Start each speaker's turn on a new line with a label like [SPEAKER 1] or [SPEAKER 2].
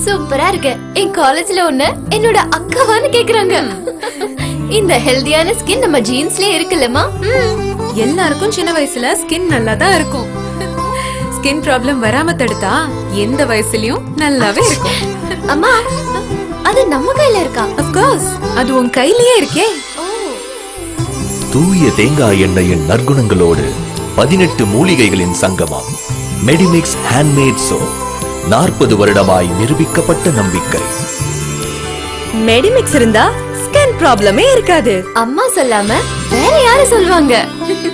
[SPEAKER 1] சூப்பரா இருக்கு என் காலேஜ்ல ஒண்ணு என்னோட அக்காவான்னு கேக்குறாங்க இந்த ஹெல்தியான ஸ்கின் நம்ம ஜீன்ஸ்லயே இருக்குல்லம்மா ம்.
[SPEAKER 2] எல்லாருக்கும் சின்ன வயசுல ஸ்கின் நல்லா தான் இருக்கும் ஸ்கின் ப்ராப்ளம் வராம தடுத்தா எந்த வயசுலயும் நல்லாவே இருக்கும்
[SPEAKER 1] அம்மா அது நம்ம கையில இருக்கா
[SPEAKER 2] of course அது உன் கையிலேயே இருக்கே
[SPEAKER 3] தூய தேங்காய் எண்ணெயின் நற்குணங்களோடு பதினெட்டு மூலிகைகளின் சங்கமம் மெடிமிக்ஸ் ஹேண்ட்மேட் சோப் நாற்பது வருடமாய் நிரூபிக்கப்பட்ட நம்பிக்கை
[SPEAKER 4] மெடிமிக்ஸ் இருந்தா ஸ்கின் ப்ராப்ளமே இருக்காது
[SPEAKER 1] அம்மா சொல்லாம வேற யாரு சொல்லுவாங்க